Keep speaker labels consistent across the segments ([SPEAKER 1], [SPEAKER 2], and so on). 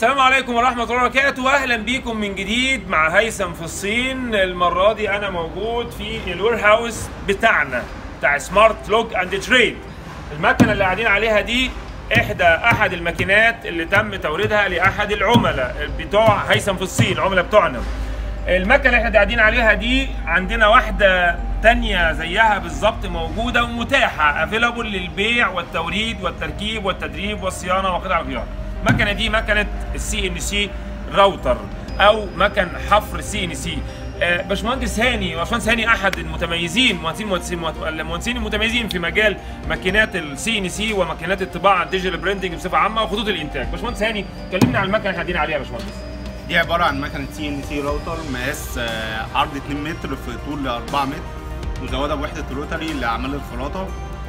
[SPEAKER 1] السلام عليكم ورحمة الله وبركاته أهلا بيكم من جديد مع هيثم في الصين المرة دي أنا موجود في الوير هاوس بتاعنا بتاع سمارت لوج أند تريد المكنة اللي قاعدين عليها دي إحدى أحد الماكينات اللي تم توريدها لأحد العملاء بتوع هيثم في الصين العملاء بتوعنا المكنة اللي احنا قاعدين عليها دي عندنا واحدة تانية زيها بالظبط موجودة ومتاحة افيلابل للبيع والتوريد والتركيب والتدريب والصيانة وقطع الغيار. المكنة دي مكنة السي ان سي راوتر او مكن حفر سي ان سي. باشمهندس هاني باشمهندس هاني احد المتميزين مهندسين مهندسين المهندسين المتميزين في مجال ماكينات السي ان سي وماكينات الطباعه الديجيتال برينتنج بصفه عامه وخطوط الانتاج. باشمهندس هاني كلمنا عن المكنه اللي احنا قاعدين عليها يا باشمهندس.
[SPEAKER 2] دي عباره عن مكنه سي ان سي راوتر مقاس آه، عرض 2 متر في طول 4 متر مزوده بوحده روتري لاعمال الخراطه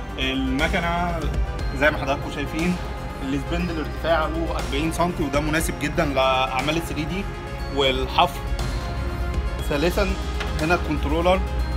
[SPEAKER 2] المكنه زي ما حضراتكم شايفين السبندل ارتفاعه 40 سم وده مناسب جدا لاعمال ال 3 دي والحفر ثالثا هنا الكنترولر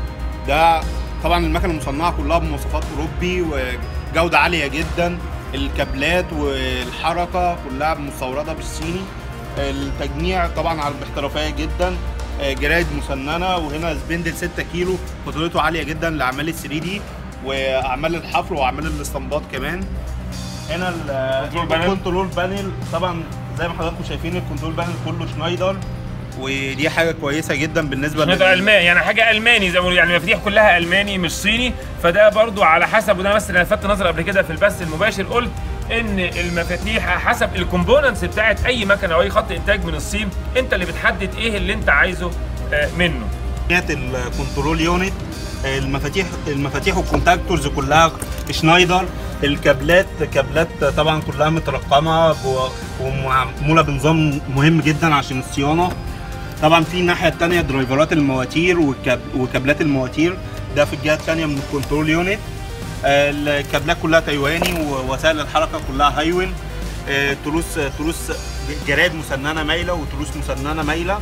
[SPEAKER 2] ده طبعا المكنه مصنعه كلها بمواصفات اوروبي وجوده عاليه جدا الكابلات والحركه كلها مستورده بالصيني التجميع طبعا على باحترافيه جدا آه، جرايد مسننه وهنا سبندل 6 كيلو قدرته عاليه جدا لاعمال ال 3 دي واعمال الحفر واعمال الاستنباط كمان هنا ال-
[SPEAKER 1] كنترول بانل.
[SPEAKER 2] الكنترول بانل طبعا زي ما حضراتكم شايفين الكنترول بانل كله شنايدر ودي حاجه كويسه جدا بالنسبه
[SPEAKER 1] هذا الماني يعني حاجه الماني زي ما بيقولوا، يعني المفاتيح كلها الماني مش صيني فده برضو على حسب وده بس انا لفت نظر قبل كده في البث المباشر قلت ان المفاتيح حسب الكومبوننتس بتاعت اي مكنه او اي خط انتاج من الصين انت اللي بتحدد ايه اللي انت عايزه آه، منه
[SPEAKER 2] كانت الكنترول يونت المفاتيح المفاتيح والكونتاكتورز كلها شنايدر الكابلات كابلات طبعا كلها مترقمه و- ومعموله بنظام مهم جدا عشان الصيانه طبعا في الناحيه الثانيه درايفرات المواتير والكاب- وكابلات المواتير ده في الجهه الثانيه من الكنترول يونت الكابلات كلها تايواني ووسائل الحركه كلها هايوين آه، تروس تروس جراد مسننه مايله وتروس مسننه مايله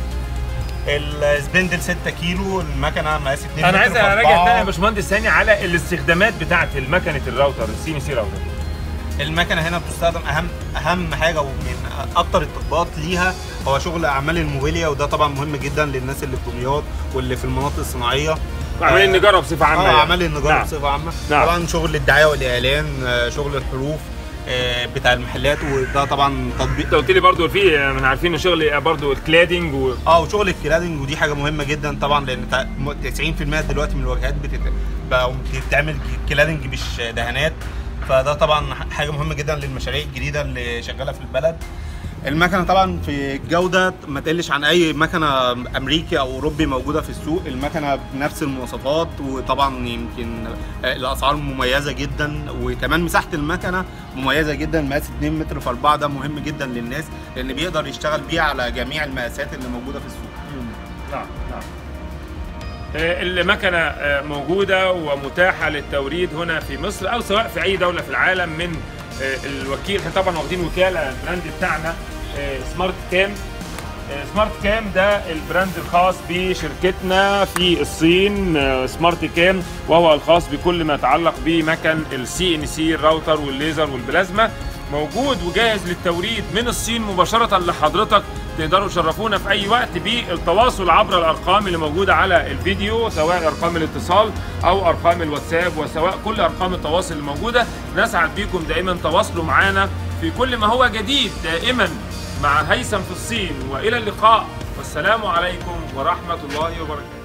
[SPEAKER 2] السبندل 6 كيلو المكنه مقاس 2
[SPEAKER 1] انا عايز
[SPEAKER 2] متر في
[SPEAKER 1] اراجع
[SPEAKER 2] أربعة.
[SPEAKER 1] تاني يا باشمهندس ثاني على الاستخدامات بتاعت المكنه الراوتر السي ان سي راوتر
[SPEAKER 2] المكنه هنا بتستخدم اهم اهم حاجه ومن اكتر التطبيقات ليها هو شغل اعمال الموبيليا وده طبعا مهم جدا للناس اللي في دمياط واللي في المناطق الصناعيه
[SPEAKER 1] اعمال
[SPEAKER 2] آه،
[SPEAKER 1] النجاره بصفه عامه
[SPEAKER 2] اه
[SPEAKER 1] يعني.
[SPEAKER 2] اعمال النجاره
[SPEAKER 1] نعم.
[SPEAKER 2] بصفه عامه
[SPEAKER 1] نعم.
[SPEAKER 2] طبعا شغل الدعايه والاعلان آه، شغل الحروف آه، بتاع المحلات وده طبعا تطبيق
[SPEAKER 1] انت قلت لي برضو في آه، من عارفين شغل برضو الكلادنج و...
[SPEAKER 2] اه وشغل الكلادنج ودي حاجه مهمه جدا طبعا لان تع- م- 90% دلوقتي من الواجهات بتت... بقوا بتعمل كلادنج مش دهانات فده طبعا ح- حاجه مهمه جدا للمشاريع الجديده اللي شغاله في البلد المكنه طبعا في الجوده ما تقلش عن اي مكنه امريكي او اوروبي موجوده في السوق المكنه بنفس المواصفات وطبعا يمكن آه، الاسعار مميزه جدا وكمان مساحه المكنه مميزه جدا مقاس 2 متر في 4 ده مهم جدا للناس لان بيقدر يشتغل بيه على جميع المقاسات اللي موجوده في السوق
[SPEAKER 1] نعم نعم آه، المكنة آه، موجودة ومتاحة للتوريد هنا في مصر أو سواء في أي دولة في العالم من آه، الوكيل احنا طبعا واخدين وكالة البراند بتاعنا آه، سمارت كام آه، سمارت كام ده البراند الخاص بشركتنا في الصين آه، سمارت كام وهو الخاص بكل ما يتعلق بمكن السي ان سي الراوتر والليزر والبلازما موجود وجاهز للتوريد من الصين مباشرة لحضرتك تقدروا تشرفونا في أي وقت بالتواصل عبر الأرقام اللي موجودة على الفيديو سواء أرقام الاتصال أو أرقام الواتساب وسواء كل أرقام التواصل الموجودة نسعد بكم دائما تواصلوا معنا في كل ما هو جديد دائما مع هيثم في الصين وإلى اللقاء والسلام عليكم ورحمة الله وبركاته